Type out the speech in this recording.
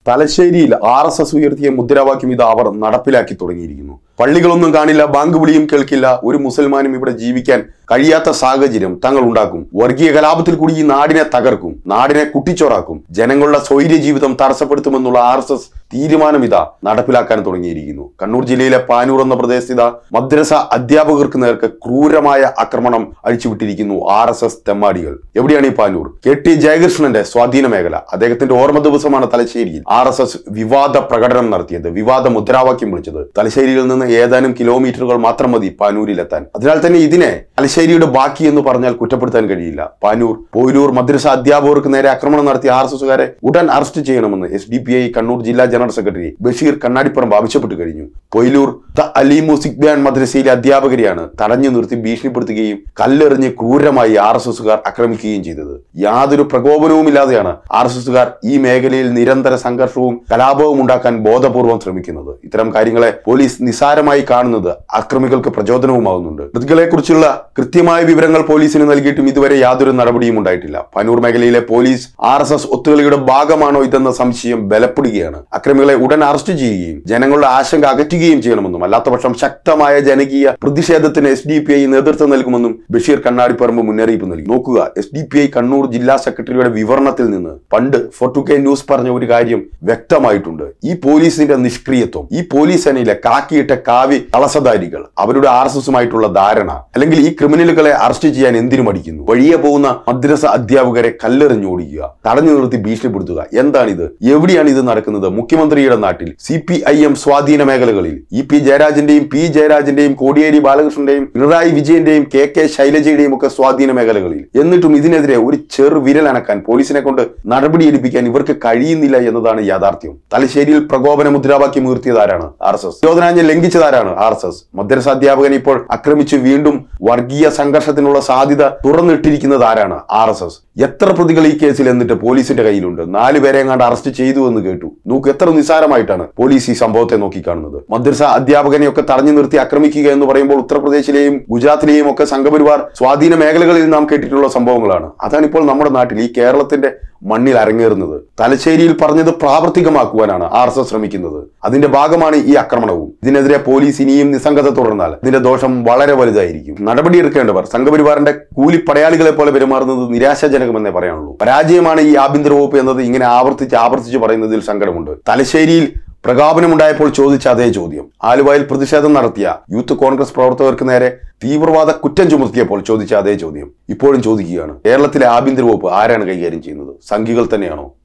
തലശ്ശേരിയിൽ R S S ഉയർത്തിയ മുദ്രാവാക്യം ഇത് അവർ നടപ്പിലാക്കി തുടങ്ങിയിരിക്കുന്നു പള്ളികളൊന്നും കാണില്ല ബാങ്ക് വിളിയും കേൾക്കില്ല ഒരു മുസൽമാനും ഇവിടെ ജീവിക്കാൻ കഴിയാത്ത സാഹചര്യം തങ്ങൾ ഉണ്ടാക്കും വർഗീയ കലാപത്തിൽ കൂടി ഈ നാടിനെ തകർക്കും നാടിനെ കുട്ടിച്ചോറാക്കും ജനങ്ങളുടെ സ്വൈര്യ ജീവിതം തടസ്സപ്പെടുത്തുമെന്നുള്ള ആർ എസ് എസ് തീരുമാനം ഇതാ നടപ്പിലാക്കാൻ തുടങ്ങിയിരിക്കുന്നു കണ്ണൂർ ജില്ലയിലെ പാനൂർ എന്ന പ്രദേശത്ത് ഇതാ മദ്രസ അധ്യാപകർക്ക് നേർക്ക് ക്രൂരമായ ആക്രമണം അഴിച്ചുവിട്ടിരിക്കുന്നു ആർ എസ് എസ് തെമ്മാടികൾ എവിടെയാണ് ഈ പാനൂർ കെ ടി ജയകൃഷ്ണന്റെ സ്വാധീന മേഖല അദ്ദേഹത്തിന്റെ ഓർമ്മ ദിവസമാണ് തലശ്ശേരിയിൽ ആർ എസ് എസ് വിവാദ പ്രകടനം നടത്തിയത് വിവാദ മുദ്രാവാക്യം വിളിച്ചത് തലശ്ശേരിയിൽ നിന്ന് ഏതാനും കിലോമീറ്ററുകൾ മാത്രം മതി പാനൂരിലെത്താൻ അതിനാൽ തന്നെ ഇതിനെ തലശ്ശേരിയുടെ ബാക്കി എന്ന് പറഞ്ഞാൽ കുറ്റപ്പെടുത്താൻ കഴിയില്ല പാനൂർ പോയിലൂർ മദ്രസ അധ്യാപകർക്ക് നേരെ ആക്രമണം നടത്തിയ ആർ എസ് എസുകാരെ ഉടൻ അറസ്റ്റ് ചെയ്യണമെന്ന് S D P I Kannur ജില്ലാ ജനറൽ സെക്രട്ടറി ബഷീർ കണ്ണാടിപ്പറമ്പ് ആവശ്യപ്പെട്ടു കഴിഞ്ഞു Poyilur the Ali music band മദ്രസയിലെ അധ്യാപകരെയാണ് തടഞ്ഞു നിർത്തി ഭീഷണിപ്പെടുത്തുകയും കല്ലെറിഞ്ഞ് ക്രൂരമായി ആർ എസ് എസുകാർ ആക്രമിക്കുകയും ചെയ്തത് യാതൊരു പ്രകോപനവുമില്ലാതെയാണ് ആർ എസ് എസുകാർ ഈ മേഖലയിൽ നിരന്തര സംഘർഷവും കലാപവും ഉണ്ടാക്കാൻ ബോധപൂർവം ശ്രമിക്കുന്നത് ഇത്തരം കാര്യങ്ങളെ പോലീസ് നിസാരമായി കാണുന്നത് അക്രമികൾക്ക് പ്രചോദനവുമാകുന്നുണ്ട് പ്രതികളെ കുറിച്ചുള്ള കൃത്യമായ വിവരങ്ങൾ പോലീസിന് നൽകിയിട്ടും ഇതുവരെ യാതൊരു നടപടിയും ഉണ്ടായിട്ടില്ല പനൂർ മേഖലയിലെ പോലീസ് ആർ എസ് എസ് ഒത്തുകളിയുടെ ഭാഗമാണോ ഇതെന്ന സംശയം ബലപ്പെടുകയാണ് അക്രമികളെ ഉടൻ അറസ്റ്റ് ചെയ്യുകയും ജനങ്ങളുടെ ആശങ്ക അകറ്റുകയും ചെയ്യണമെന്നും അല്ലാത്തപക്ഷം ശക്തമായ ജനകീയ പ്രതിഷേധത്തിന് എസ് ഡി പി ഐ നേതൃത്വം നൽകുമെന്നും ബഷീർ കണ്ണാടിപ്പറമ്പ് മുന്നറിയിപ്പ് നൽകി നോക്കുക S D P I Kannur ജില്ലാ സെക്രട്ടറിയുടെ വിവരണത്തിൽ നിന്ന് പണ്ട് ഫോർട്ടു കെ ന്യൂസ് പറഞ്ഞ ഒരു കാര്യം വ്യക്തമായിട്ടുണ്ട് ഈ പോലീസിന്റെ നിഷ്ക്രിയത്വം ഈ പോലീസ് സേനയിലെ കാക്കിയിട്ട കാവി കളസധാരികൾ അവരുടെ ആർ എസ് എസുമായിട്ടുള്ള ധാരണ അല്ലെങ്കിൽ ഈ ക്രിമിനലുകളെ അറസ്റ്റ് ചെയ്യാൻ എന്തിനു മടിക്കുന്നു വഴിയെ പോകുന്ന മദ്രസ അധ്യാപകരെ കല്ലെറിഞ്ഞോടിക്കുക തടഞ്ഞു നിർത്തി ഭീഷണിപ്പെടുത്തുക എന്താണിത് എവിടെയാണ് ഇത് നടക്കുന്നത് മുഖ്യമന്ത്രിയുടെ നാട്ടിൽ സി പി ഐ എം സ്വാധീന മേഖലകളിൽ ഇ പി ജയരാജന്റെയും പി ജയരാജന്റെയും കോടിയേരി ബാലകൃഷ്ണന്റെയും പിണറായി വിജയന്റെയും കെ കെ ശൈലജയുടെയും ഒക്കെ സ്വാധീന മേഖലകളിൽ എന്നിട്ടും ഇതിനെതിരെ ഒരു ചെറു വിരൽ അനക്കാൻ പോലീസിനെ കൊണ്ട് നടപടിയെടുപ്പിക്കാൻ ഇവർക്ക് കഴിയുന്നില്ല എന്നതാണ് യാഥാർത്ഥ്യം തലശ്ശേരിയിൽ പ്രകോപന മുദ്രാവാക്യം ഉയർത്തിയതാരാണ് ആർ എസ് എസ് നിരോധനാജ്ഞ ലംഘിച്ചതാരാണ് ആർ എസ് എസ് മദ്രസ അധ്യാപകനെ ഇപ്പോൾ ആക്രമിച്ച് വീണ്ടും വർഗീയ സംഘർഷത്തിനുള്ള സാധ്യത തുറന്നിട്ടിരിക്കുന്നത് ആരാണ് ആർ എസ് എസ് എത്ര പ്രതികൾ ഈ കേസിൽ എന്നിട്ട് പോലീസിന്റെ കയ്യിലുണ്ട് നാല് പേരെ എങ്ങാണ്ട് അറസ്റ്റ് ചെയ്തു എന്ന് കേട്ടു നോക്ക് എത്ര നിസ്സാരമായിട്ടാണ് പോലീസ് ഈ സംഭവത്തെ നോക്കിക്കാണുന്നത് മദ്രസ അധ്യാപകനെയൊക്കെ തടഞ്ഞു നിർത്തി ആക്രമിക്കുക എന്ന് പറയുമ്പോൾ ഉത്തർപ്രദേശിലെയും ഗുജറാത്തിലെയും ഒക്കെ സംഘപരിവാർ സ്വാധീന മേഖലകളിൽ നാം കേട്ടിട്ടുള്ള സംഭവങ്ങളാണ് അതാണ് ഇപ്പോൾ നമ്മുടെ നാട്ടിൽ ഈ കേരളത്തിന്റെ മണ്ണിൽ അരങ്ങേറുന്നത് തലശ്ശേരിയിൽ പറഞ്ഞത് പ്രാവർത്തികമാക്കുവാനാണ് ആർ എസ് എസ് ശ്രമിക്കുന്നത് അതിന്റെ ഭാഗമാണ് ഈ ആക്രമണവും ഇതിനെതിരെ പോലീസ് ഇനിയും നിസ്സംഗത തുടർന്നാൽ ഇതിന്റെ ദോഷം വളരെ വലുതായിരിക്കും നടപടിയെടുക്കേണ്ടവർ സംഘപരിവാറിന്റെ കൂലിപ്പടയാളികളെ പോലെ പെരുമാറുന്നത് നിരാശാജനകമെന്നേ പറയാനുള്ളൂ പരാജയമാണ് ഈ ആഭ്യന്തര വകുപ്പ് എന്നത് ഇങ്ങനെ ആവർത്തിച്ച് ആവർത്തിച്ച് പറയുന്നതിൽ സങ്കടമുണ്ട് തലശ്ശേരിയിൽ പ്രകോപനമുണ്ടായപ്പോൾ ചോദിച്ച അതേ ചോദ്യം ആലുവയിൽ പ്രതിഷേധം നടത്തിയ യൂത്ത് കോൺഗ്രസ് പ്രവർത്തകർക്ക് നേരെ തീവ്രവാദ കുറ്റം ചുമത്തിയപ്പോൾ ചോദിച്ച അതേ ചോദ്യം ഇപ്പോഴും ചോദിക്കുകയാണ് കേരളത്തിലെ ആഭ്യന്തര വകുപ്പ് ആരാണ് കൈകാര്യം ചെയ്യുന്നത് സംഘികൾ തന്നെയാണോ